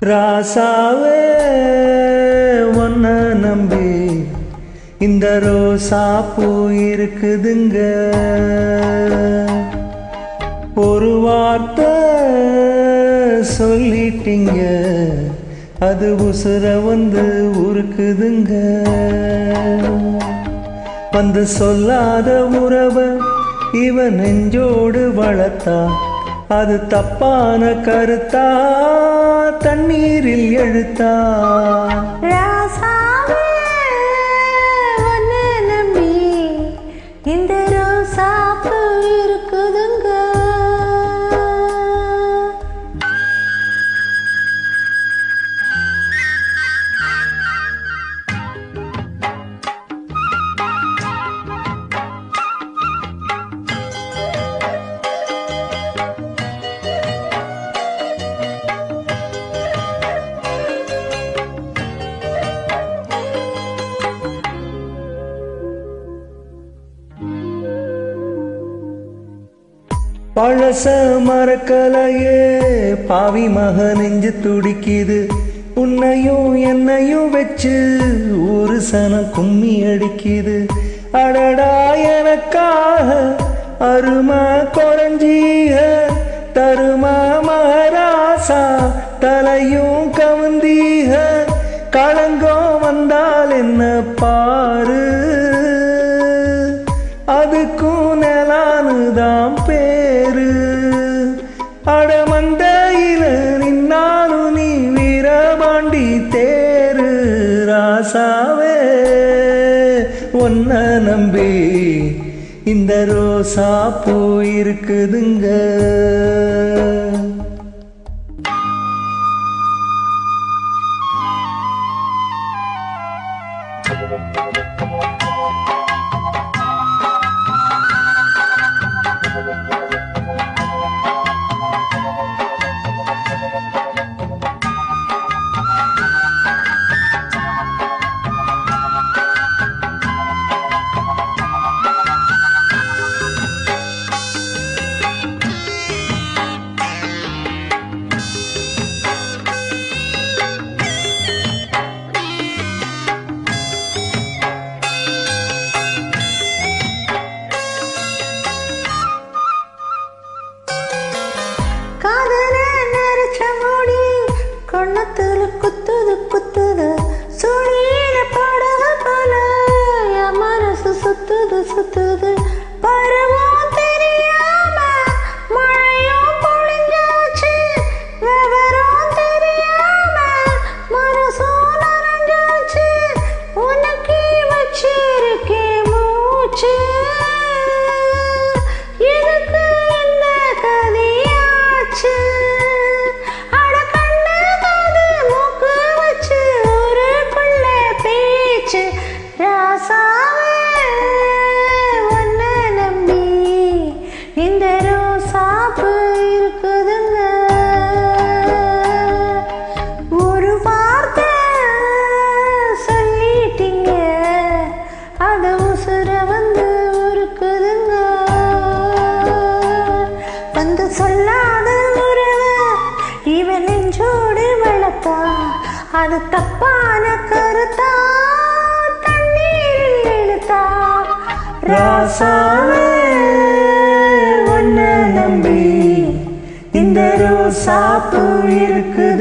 ராசாவே ஒன்ன நம்பி இந்த ரோசா பூ இருக்குதுங்க ஒரு வார்த்தை சொல்லிட்டீங்க அது உசுர வந்து உருக்குதுங்க வந்து சொல்லாத உறவ இவன் நெஞ்சோடு வளர்த்தா அது தப்பான கருத்தா தண்ணீரில் எழுத்தா ராசாவே உன்னை நம்பி இந்த ரோசாப்பூ இருக்குதுங்க பழச மறக்கலையே பாவி மக நெஞ்சு துடிக்குது உன்னையும் என்னையும் வச்சு ஒரு சனம் கும்மி அடிக்குது அடடா எனக்காக அருமா குறைஞ்சீக தருமா மகராசா தலையும் கவுந்தீக களங்கம் வந்தால் என்ன பாரு அதுக்கும் நிலானுதான் பேரு அடமந்தையில நின்னாலும் நீ வீரபாண்டி தேரு ராசாவே ஒன்ன நம்பி இந்த ரோசா போயிருக்குதுங்க காதல நரைச்ச முடி கண்ணத்துல குத்துது குத்துது சுழியில படக போல என் மனசு சுத்துது சுத்துது பருவம் தெரியாம மழையும் பொழிஞ்சாச்சு விவரம் தெரியாம மனசும் நனைஞ்சாச்சு உனக்கு வச்சிருக்கேன் மூச்சு எனக்கு என்ன கதியாச்சு அட கண்ணு காது மூக்கு வச்சு ஊருக்குள்ள பேச்சு ராசாவே உன்னை நம்பி இந்த ரோசாப்பு இருக்குதுங்க ஒரு வார்த்தை சொல்லிட்டீங்க அது உசுர வந்து உருக்குதுங்க வந்து சொல்லாத உறவு இவன் நெஞ்சோடு வளர்த்தா அது தப்பான கருத்தா தண்ணீரில் இழுத்தா ராசாவே ஒன்ன நம்பி இந்த ரோசா பூ இருக்குது